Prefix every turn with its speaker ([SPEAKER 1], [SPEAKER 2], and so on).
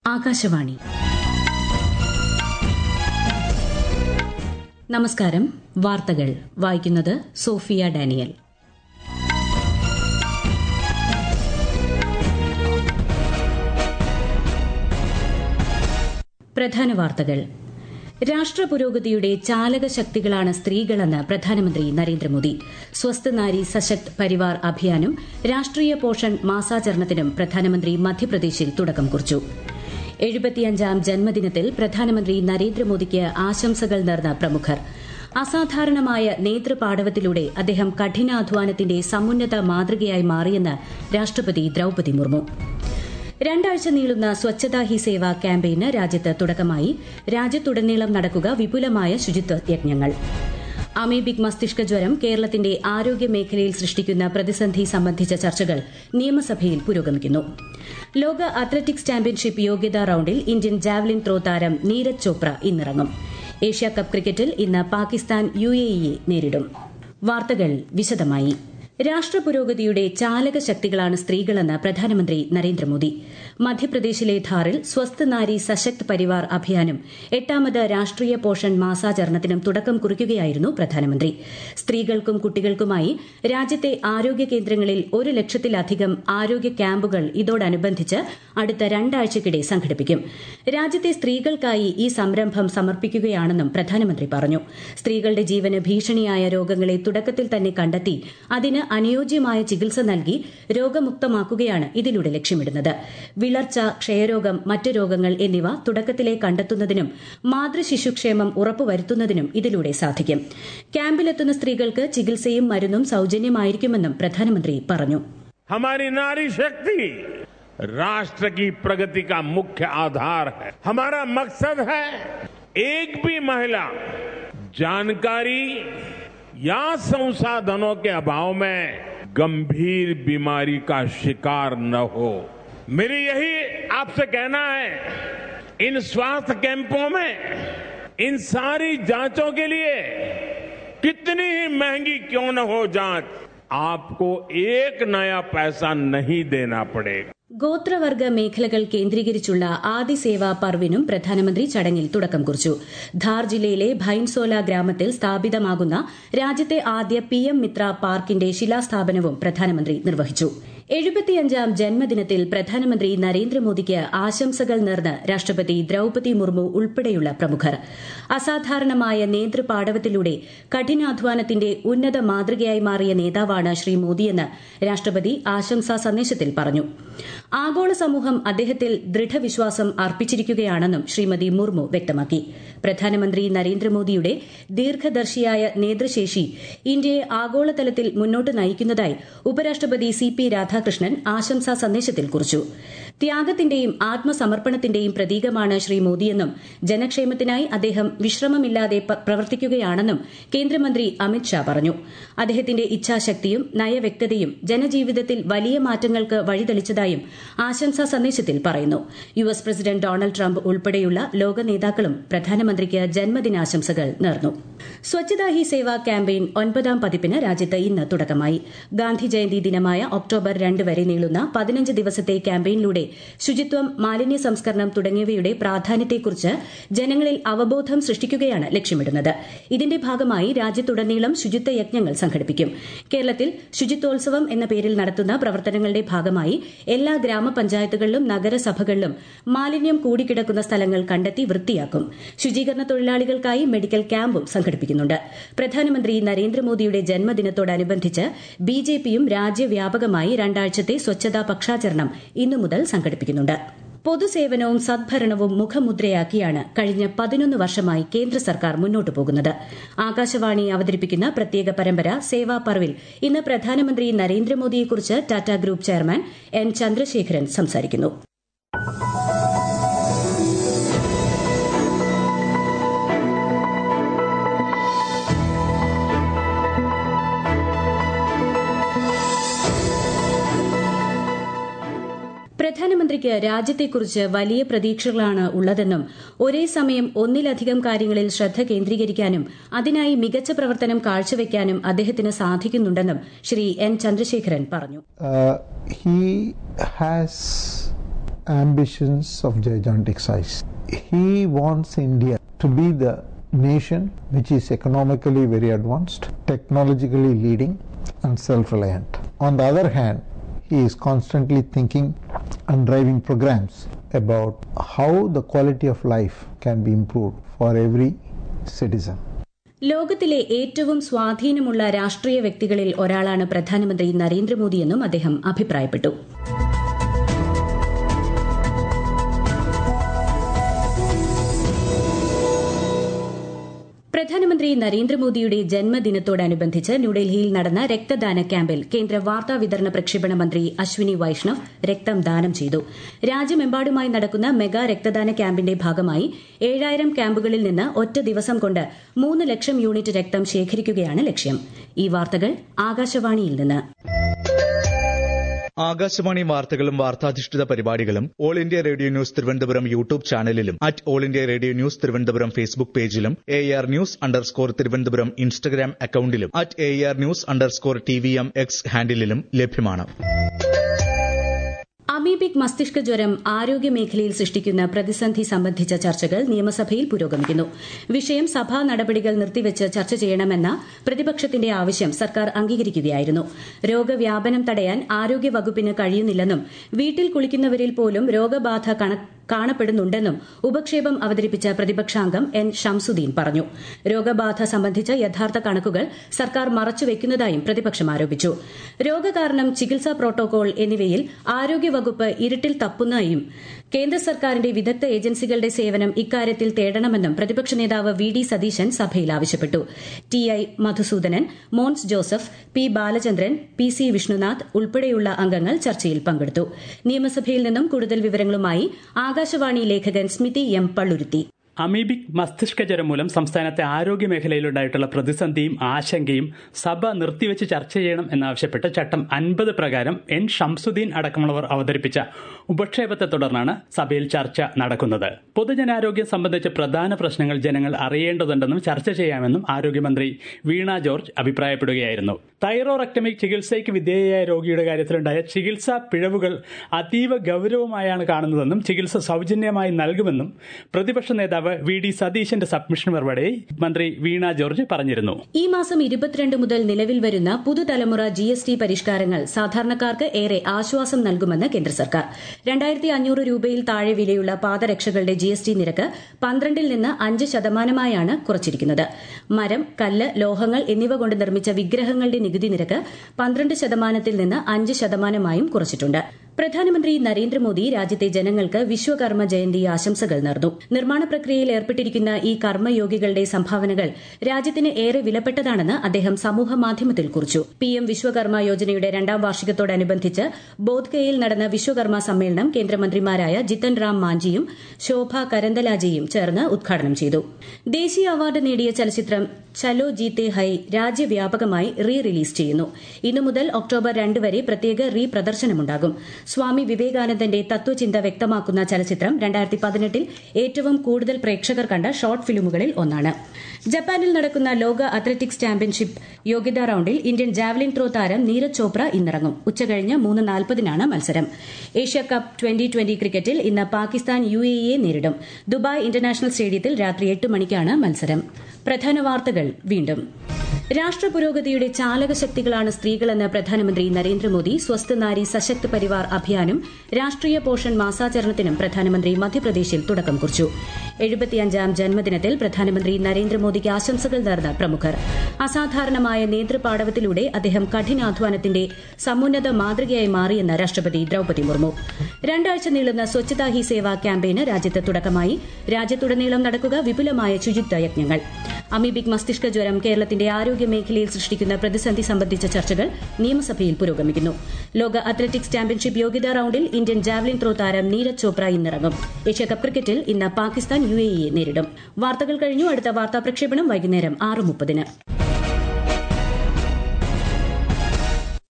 [SPEAKER 1] ആകാശവാണി നമസ്കാരം വാർത്തകൾ വായിക്കുന്നത് സോഫിയ ഡാനിയൽ പ്രധാന വാർത്തകൾ രാഷ്ട്ര പുരോഗതിയുടെ ചാലക ശക്തികളാണ് സ്ത്രീകളെന്ന് പ്രധാനമന്ത്രി നരേന്ദ്രമോദി സ്വസ്ഥ നാരി സശക്ത് പരിവാർ അഭിയാനും രാഷ്ട്രീയ പോഷൺ മാസാചരണത്തിനും പ്രധാനമന്ത്രി മധ്യപ്രദേശിൽ തുടക്കം കുറിച്ചു എഴുപത്തിയഞ്ചാം ജന്മദിനത്തിൽ പ്രധാനമന്ത്രി നരേന്ദ്രമോദിക്ക് ആശംസകൾ നേർന്ന പ്രമുഖർ അസാധാരണമായ നേതൃപാടവത്തിലൂടെ അദ്ദേഹം കഠിനാധ്വാനത്തിന്റെ സമുന്നത മാതൃകയായി മാറിയെന്ന് രാഷ്ട്രപതി ദ്രൌപതി മുർമു രണ്ടാഴ്ച നീളുന്ന സ്വച്ഛതാ ഹി സേവ ക്യാമ്പയിന് രാജ്യത്ത് തുടക്കമായി രാജ്യത്തുടനീളം നടക്കുക വിപുലമായ ശുചിത്വ യജ്ഞങ്ങൾ അമീബിക് മസ്തിഷ്ക ജ്വരം കേരളത്തിന്റെ ആരോഗ്യ മേഖലയിൽ സൃഷ്ടിക്കുന്ന പ്രതിസന്ധി സംബന്ധിച്ച ചർച്ചകൾ നിയമസഭയിൽ പുരോഗമിക്കുന്നു ലോക അത്ലറ്റിക്സ് ചാമ്പ്യൻഷിപ്പ് യോഗ്യതാ റൌണ്ടിൽ ഇന്ത്യൻ ജാവലിൻ ത്രോ താരം നീരജ് ചോപ്ര ഇന്നിറങ്ങും ഏഷ്യാകപ്പ് ക്രിക്കറ്റിൽ ഇന്ന് പാകിസ്ഥാൻ യു എ ഇയെ നേരിടും വാർത്തകൾ വിശദമായി രാഷ്ട്രപുരോഗതിയുടെ ചാലക ശക്തികളാണ് സ്ത്രീകളെന്ന് പ്രധാനമന്ത്രി നരേന്ദ്രമോദി മധ്യപ്രദേശിലെ ധാറിൽ സ്വസ്ഥ നാരി സശക്ത് പരിവാർ അഭിയാനും എട്ടാമത് രാഷ്ട്രീയ പോഷൺ മാസാചരണത്തിനും തുടക്കം കുറിക്കുകയായിരുന്നു പ്രധാനമന്ത്രി സ്ത്രീകൾക്കും കുട്ടികൾക്കുമായി രാജ്യത്തെ ആരോഗ്യ കേന്ദ്രങ്ങളിൽ ഒരു ലക്ഷത്തിലധികം ആരോഗ്യ ക്യാമ്പുകൾ ഇതോടനുബന്ധിച്ച് അടുത്ത രണ്ടാഴ്ചയ്ക്കിടെ സംഘടിപ്പിക്കും രാജ്യത്തെ സ്ത്രീകൾക്കായി ഈ സംരംഭം സമർപ്പിക്കുകയാണെന്നും പ്രധാനമന്ത്രി പറഞ്ഞു സ്ത്രീകളുടെ ജീവന് ഭീഷണിയായ രോഗങ്ങളെ തുടക്കത്തിൽ തന്നെ കണ്ടെത്തി അതിന് അനുയോജ്യമായ ചികിത്സ നൽകി രോഗമുക്തമാക്കുകയാണ് ഇതിലൂടെ ലക്ഷ്യമിടുന്നത് വിളർച്ച ക്ഷയരോഗം മറ്റ് രോഗങ്ങൾ എന്നിവ തുടക്കത്തിലെ കണ്ടെത്തുന്നതിനും മാതൃശിശുക്ഷേമം ഉറപ്പുവരുത്തുന്നതിനും ഇതിലൂടെ സാധിക്കും ക്യാമ്പിലെത്തുന്ന സ്ത്രീകൾക്ക് ചികിത്സയും മരുന്നും സൌജന്യമായിരിക്കുമെന്നും പ്രധാനമന്ത്രി പറഞ്ഞു
[SPEAKER 2] हमारी नारी शक्ति राष्ट्र की प्रगति का मुख्य आधार है हमारा मकसद है एक भी महिला जानकारी या संसाधनों के अभाव में गंभीर बीमारी का शिकार न हो मेरी यही आपसे कहना है इन स्वास्थ्य कैंपों में इन सारी जांचों के लिए कितनी ही महंगी क्यों न हो जांच आपको एक नया पैसा नहीं देना पड़ेगा
[SPEAKER 1] ഗോത്രവർഗ മേഖലകൾ കേന്ദ്രീകരിച്ചുള്ള ആദി സേവാ പർവിനും പ്രധാനമന്ത്രി ചടങ്ങിൽ തുടക്കം കുറിച്ചു ധാർ ജില്ലയിലെ ഭൈൻസോല ഗ്രാമത്തിൽ സ്ഥാപിതമാകുന്ന രാജ്യത്തെ ആദ്യ പി എം മിത്ര പാർക്കിന്റെ ശിലാസ്ഥാപനവും പ്രധാനമന്ത്രി നിർവഹിച്ചു എഴുപത്തിയഞ്ചാം ജന്മദിനത്തിൽ പ്രധാനമന്ത്രി നരേന്ദ്രമോദിക്ക് ആശംസകൾ നേർന്ന് രാഷ്ട്രപതി ദ്രൌപതി മുർമു ഉൾപ്പെടെയുള്ള പ്രമുഖർ അസാധാരണമായ നേതൃപാടവത്തിലൂടെ കഠിനാധ്വാനത്തിന്റെ ഉന്നത മാതൃകയായി മാറിയ നേതാവാണ് ശ്രീ മോദിയെന്ന് രാഷ്ട്രപതി ആശംസാ സന്ദേശത്തിൽ പറഞ്ഞു ആഗോള സമൂഹം അദ്ദേഹത്തിൽ ദൃഢവിശ്വാസം അർപ്പിച്ചിരിക്കുകയാണെന്നും ശ്രീമതി മുർമു വ്യക്തമാക്കി പ്രധാനമന്ത്രി നരേന്ദ്രമോദിയുടെ ദീർഘദർശിയായ നേതൃശേഷി ഇന്ത്യയെ ആഗോളതലത്തിൽ മുന്നോട്ട് നയിക്കുന്നതായി ഉപരാഷ്ട്രപതി സി പി രാധാകൃഷ്ണൻ ആശംസാ സന്ദേശത്തിൽ കുറിച്ചു ത്യാഗത്തിന്റെയും ആത്മസമർപ്പണത്തിന്റെയും പ്രതീകമാണ് ശ്രീ മോദിയെന്നും ജനക്ഷേമത്തിനായി അദ്ദേഹം വിശ്രമമില്ലാതെ പ്രവർത്തിക്കുകയാണെന്നും കേന്ദ്രമന്ത്രി അമിത്ഷാ പറഞ്ഞു അദ്ദേഹത്തിന്റെ ഇച്ഛാശക്തിയും നയവ്യക്തതയും ജനജീവിതത്തിൽ വലിയ മാറ്റങ്ങൾക്ക് വഴിതെളിച്ചതായും ആശംസാ സന്ദേശത്തിൽ പറയുന്നു U S president Donald Trump ഉൾപ്പെടെയുള്ള ലോക നേതാക്കളും പ്രധാനമന്ത്രിക്ക് ജന്മദിനാശംസകൾ നേർന്നു സ്വച്ഛതാ ഹി സേവ ക്യാമ്പയിൻ ഒൻപതാം പതിപ്പിന് രാജ്യത്ത് ഇന്ന് തുടക്കമായി ഗാന്ധി ജയന്തി ദിനമായ ഒക്ടോബർ രണ്ട് വരെ നീളുന്ന പതിനഞ്ച് ദിവസത്തെ ക്യാമ്പയിനിലൂടെ ശുചിത്വം മാലിന്യ സംസ്കരണം തുടങ്ങിയവയുടെ പ്രാധാന്യത്തെക്കുറിച്ച് ജനങ്ങളിൽ അവബോധം സൃഷ്ടിക്കുകയാണ് ലക്ഷ്യമിടുന്നത് ഇതിന്റെ ഭാഗമായി രാജ്യത്തുടനീളം ശുചിത്വ യജ്ഞങ്ങൾ സംഘടിപ്പിക്കും കേരളത്തിൽ ശുചിത്വോത്സവം എന്ന പേരിൽ നടത്തുന്ന പ്രവർത്തനങ്ങളുടെ ഭാഗമായി എല്ലാ ഗ്രാമപഞ്ചായത്തുകളിലും നഗരസഭകളിലും മാലിന്യം കൂടിക്കിടക്കുന്ന സ്ഥലങ്ങൾ കണ്ടെത്തി വൃത്തിയാക്കും ശുചീകരണ തൊഴിലാളികൾക്കായി മെഡിക്കൽ ക്യാമ്പും സംഘടിപ്പിക്കുന്നുണ്ട് പ്രധാനമന്ത്രി നരേന്ദ്രമോദിയുടെ ജന്മദിനത്തോടനുബന്ധിച്ച് ബിജെപിയും രാജ്യവ്യാപകമായി രണ്ടാഴ്ചത്തെ സ്വച്ഛതാ പക്ഷാചരണം ഇന്നു മുതൽ സംഘടിപ്പിക്കുന്നുണ്ട് പൊതുസേവനവും സദ്ഭരണവും മുഖമുദ്രയാക്കിയാണ് കഴിഞ്ഞ പതിനൊന്ന് വർഷമായി കേന്ദ്ര സർക്കാർ മുന്നോട്ടു പോകുന്നത് ആകാശവാണി അവതരിപ്പിക്കുന്ന പ്രത്യേക പരമ്പര സേവാ പർവിൽ ഇന്ന് പ്രധാനമന്ത്രി നരേന്ദ്രമോദിയെക്കുറിച്ച് Tata group chairman N Chandrasekaran സംസാരിക്കുന്നു പ്രധാനമന്ത്രിക്ക് രാജ്യത്തെക്കുറിച്ച് വലിയ പ്രതീക്ഷകളാണ് ഉള്ളതെന്നും ഒരേ സമയം ഒന്നിലധികം കാര്യങ്ങളിൽ ശ്രദ്ധ കേന്ദ്രീകരിക്കാനും അതിനായി മികച്ച പ്രവർത്തനം കാഴ്ചവെക്കാനും അദ്ദേഹത്തിന് സാധിക്കുന്നുണ്ടെന്നും ശ്രീ എൻ ചന്ദ്രശേഖരൻ പറഞ്ഞു
[SPEAKER 3] Uh, he has ambitions of gigantic size. He wants India to be the nation which is economically very advanced, technologically leading, and self reliant. On the other hand, he is constantly thinking and driving programs about how the quality of life can be improved for every citizen.
[SPEAKER 1] ലോകത്തിലെ ഏറ്റവും സ്വാധീനമുള്ള രാഷ്ട്രീയ വ്യക്തികളിൽ ഒരാളാണ് പ്രധാനമന്ത്രി നരേന്ദ്രമോദിയെന്നും അദ്ദേഹം അഭിപ്രായപ്പെട്ടു പ്രധാനമന്ത്രി നരേന്ദ്രമോദിയുടെ ജന്മദിനത്തോടനുബന്ധിച്ച് ന്യൂഡൽഹിയിൽ നടന്ന രക്തദാന ക്യാമ്പിൽ കേന്ദ്ര വാർത്താ വിതരണ പ്രക്ഷേപണ മന്ത്രി അശ്വിനി വൈഷ്ണവ് രക്തം ദാനം ചെയ്തു രാജ്യമെമ്പാടുമായി നടക്കുന്ന മെഗാ രക്തദാന ക്യാമ്പിന്റെ ഭാഗമായി ഏഴായിരം ക്യാമ്പുകളിൽ നിന്ന് ഒറ്റ ദിവസം കൊണ്ട് മൂന്ന് ലക്ഷം യൂണിറ്റ് രക്തം ശേഖരിക്കുകയാണ് ലക്ഷ്യം ഈ വാർത്തകൾ ആകാശവാണിയിൽ നിന്ന്
[SPEAKER 4] ആകാശവാണി വാർത്തകളും വാർത്താധിഷ്ഠിത പരിപാടികളും All India Radio News Thiruvananthapuram YouTube ചാനലിലും at All India Radio News Thiruvananthapuram Facebook പേജിലും A R news underscore Thiruvananthapuram Instagram അക്കൌണ്ടിലും at A R news underscore T V M X ഹാൻഡിലും ലഭ്യമാണ്
[SPEAKER 1] അമീബിക് മസ്തിഷ്ക ജ്വരം ആരോഗ്യ മേഖലയിൽ സൃഷ്ടിക്കുന്ന പ്രതിസന്ധി സംബന്ധിച്ച ചർച്ചകൾ നിയമസഭയിൽ പുരോഗമിക്കുന്നു വിഷയം സഭാ നടപടികൾ നിർത്തിവച്ച് ചർച്ച ചെയ്യണമെന്ന പ്രതിപക്ഷത്തിന്റെ ആവശ്യം സർക്കാർ അംഗീകരിക്കുകയായിരുന്നു രോഗവ്യാപനം തടയാൻ ആരോഗ്യ വകുപ്പിന് കഴിയുന്നില്ലെന്നും വീട്ടിൽ കുളിക്കുന്നവരിൽ പോലും രോഗബാധ കാണപ്പെടുന്നുണ്ടെന്നും ഉപക്ഷേപം അവതരിപ്പിച്ച പ്രതിപക്ഷാംഗം എൻ ഷംസുദ്ദീൻ പറഞ്ഞു രോഗബാധ സംബന്ധിച്ച യഥാർത്ഥ കണക്കുകൾ സർക്കാർ മറച്ചുവെക്കുന്നതായും പ്രതിപക്ഷം ആരോപിച്ചു രോഗകാരണം ചികിത്സാ പ്രോട്ടോകോൾ എന്നിവയിൽ ആരോഗ്യവകുപ്പ് ഇരുട്ടിൽ തപ്പുന്നതായും കേന്ദ്ര സർക്കാരിന്റെ വിദഗ്ധ ഏജൻസികളുടെ സേവനം ഇക്കാര്യത്തിൽ തേടണമെന്നും പ്രതിപക്ഷ നേതാവ് വി ഡി സതീശൻ സഭയിൽ ആവശ്യപ്പെട്ടു T I Madhusoodanan Mons Joseph P Balachandran P C Vishnunath ഉൾപ്പെടെയുള്ള അംഗങ്ങൾ ചർച്ചയിൽ പങ്കെടുത്തു നിയമസഭയിൽ നിന്നും കൂടുതൽ വിവരങ്ങളുമായി ആകാശവാണി ലേഖകൻ സ്മിതി എം പള്ളുരുത്തി
[SPEAKER 5] അമീബിക് മസ്തിഷ്ക ജ്വരം മൂലം സംസ്ഥാനത്തെ ആരോഗ്യ മേഖലയിലുണ്ടായിട്ടുള്ള പ്രതിസന്ധിയും ആശങ്കയും സഭ നിർത്തിവെച്ച് ചർച്ച ചെയ്യണം എന്നാവശ്യപ്പെട്ട് ചട്ടം അൻപത് പ്രകാരം എൻ ഷംസുദ്ദീൻ അടക്കമുള്ളവർ അവതരിപ്പിച്ച ഉപക്ഷേപത്തെ തുടർന്നാണ് സഭയിൽ ചർച്ച നടക്കുന്നത് പൊതുജനാരോഗ്യം സംബന്ധിച്ച പ്രധാന പ്രശ്നങ്ങൾ ജനങ്ങൾ അറിയേണ്ടതുണ്ടെന്നും ചർച്ച ചെയ്യാമെന്നും ആരോഗ്യമന്ത്രി വീണ ജോർജ് അഭിപ്രായപ്പെടുകയായിരുന്നു തൈറോറക്ടമിക് ചികിത്സയ്ക്ക് വിധേയയായ രോഗിയുടെ കാര്യത്തിലുണ്ടായ ചികിത്സാ പിഴവുകൾ അതീവ ഗൌരവമായാണ് കാണുന്നതെന്നും ചികിത്സ സൗജന്യമായി നൽകുമെന്നും പ്രതിപക്ഷ നേതാവ് വി ഡി സതീശന്റെ സബ്മിഷൻ മറുപടി മന്ത്രി വീണ ജോർജ് പറഞ്ഞിരുന്നു
[SPEAKER 1] ഈ മാസം ഇരുപത്തിരണ്ട് മുതൽ നിലവിൽ വരുന്ന പുതുതലമുറ ജി എസ് ടി പരിഷ്കാരങ്ങൾ സാധാരണക്കാർക്ക് ഏറെ ആശ്വാസം നൽകുമെന്ന് കേന്ദ്ര സർക്കാർ രണ്ടായിരത്തി അഞ്ഞൂറ് രൂപയിൽ താഴെ വിലയുള്ള പാദരക്ഷകളുടെ ജി എസ് ടി നിരക്ക് പന്ത്രണ്ടിൽ നിന്ന് അഞ്ച് ശതമാനമായാണ് കുറച്ചിരിക്കുന്നത് മരം കല്ല് ലോഹങ്ങൾ എന്നിവ കൊണ്ട് നിർമ്മിച്ച വിഗ്രഹങ്ങളുടെ നികുതി നിരക്ക് പന്ത്രണ്ട് ശതമാനത്തിൽ നിന്ന് അഞ്ച് ശതമാനമായും കുറച്ചിട്ടുണ്ട് പ്രധാനമന്ത്രി നരേന്ദ്രമോദി രാജ്യത്തെ ജനങ്ങൾക്ക് വിശ്വകർമ്മ ജയന്തി ആശംസകൾ നേർന്നു നിർമ്മാണ പ്രക്രിയയിൽ ഏർപ്പെട്ടിരിക്കുന്ന ഈ കർമ്മയോഗികളുടെ സംഭാവനകൾ രാജ്യത്തിന് ഏറെ വിലപ്പെട്ടതാണെന്ന് അദ്ദേഹം സമൂഹമാധ്യമത്തിൽ കുറിച്ചു പി എം വിശ്വകർമ്മ യോജനയുടെ രണ്ടാം വാർഷികത്തോടനുബന്ധിച്ച് ബോധ്ഗയയിൽ നടന്ന വിശ്വകർമ്മ സമ്മേളനം കേന്ദ്രമന്ത്രിമാരായ ജിത്തൻ റാം മാഞ്ചിയും ശോഭ കരന്തലാജയും ചേർന്ന് ഉദ്ഘാടനം ചെയ്തു ദേശീയ അവാർഡ് നേടിയ ചലച്ചിത്രം ചലോ ജീത്തെ ഹൈ രാജ്യവ്യാപകമായി റീ റിലീസ് ചെയ്യുന്നു ഇന്നു മുതൽ ഒക്ടോബർ രണ്ട് വരെ പ്രത്യേക റീ പ്രദർശനമുണ്ടാകും സ്വാമി വിവേകാനന്ദന്റെ തത്വചിന്ത വ്യക്തമാക്കുന്ന ചലച്ചിത്രം രണ്ടായിരത്തി പതിനെട്ടിൽ ഏറ്റവും കൂടുതൽ പ്രേക്ഷകർ കണ്ട ഷോർട്ട് ഫിലിമുകളിൽ ഒന്നാണ് ജപ്പാനിൽ നടക്കുന്ന ലോക അത്ലറ്റിക്സ് ചാമ്പ്യൻഷിപ്പ് യോഗ്യതാ റൌണ്ടിൽ ഇന്ത്യൻ ജാവലിൻ ത്രോ താരം നീരജ് ചോപ്ര ഇന്നിറങ്ങും ഉച്ചകഴിഞ്ഞ് മൂന്ന് നാൽപ്പതിനാണ് മത്സരം ഏഷ്യ കപ്പ് ട്വന്റി ട്വന്റി ക്രിക്കറ്റിൽ ഇന്ന് പാകിസ്ഥാൻ യു എ ഇയെ നേരിടും ദുബായ് ഇന്റർനാഷണൽ സ്റ്റേഡിയത്തിൽ രാത്രി എട്ട് മണിക്കാണ് മത്സരം പ്രധാന വാർത്തകൾ വീണ്ടും രാഷ്ട്രപുരോഗതിയുടെ ചാലകശക്തികളാണ് സ്ത്രീകളെന്ന് പ്രധാനമന്ത്രി നരേന്ദ്രമോദി സ്വസ്ഥ നാരി സശക്ത് പരിവാർ അഭിയാനും രാഷ്ട്രീയ പോഷൺ മാസാചരണത്തിനും പ്രധാനമന്ത്രി മധ്യപ്രദേശിൽ തുടക്കം കുറിച്ചു എഴുപത്തിയഞ്ചാം ജന്മദിനത്തിൽ പ്രധാനമന്ത്രി നരേന്ദ്രമോദിക്ക് ആശംസകൾ നേർന്ന പ്രമുഖർ അസാധാരണമായ നേതൃപാടവത്തിലൂടെ അദ്ദേഹം കഠിനാധ്വാനത്തിന്റെ സമുന്നത മാതൃകയായി മാറിയെന്ന് രാഷ്ട്രപതി ദ്രൌപതി മുർമു രണ്ടാഴ്ച നീളുന്ന സ്വച്ഛതാ ഹി സേവ ക്യാമ്പയിന് രാജ്യത്ത് തുടക്കമായി രാജ്യത്തുടനീളം നടക്കുക വിപുലമായ ശുചിത്വ യജ്ഞങ്ങൾ അമീബിക് മസ്തിഷ്ക ജ്വരം കേരളത്തിന്റെ ആരോഗ്യ മേഖലയിൽ സൃഷ്ടിക്കുന്ന പ്രതിസന്ധി സംബന്ധിച്ച ചർച്ചകൾ നിയമസഭയിൽ പുരോഗമിക്കുന്നു ലോക അത്ലറ്റിക്സ് ചാമ്പ്യൻഷിപ്പ് യോഗ്യതാ റൌണ്ടിൽ ഇന്ത്യൻ ജാവലിൻ ത്രോ താരം നീരജ് ചോപ്ര ഇന്നിറങ്ങും ഏഷ്യാകപ്പ് ക്രിക്കറ്റിൽ ഇന്ന് പാകിസ്ഥാൻ യു എ ഇയെ നേരിടും വാർത്തകൾ കഴിഞ്ഞു അടുത്ത വാർത്താ പ്രക്ഷേപണം വൈകുന്നേരം ആറ് മുപ്പതിന്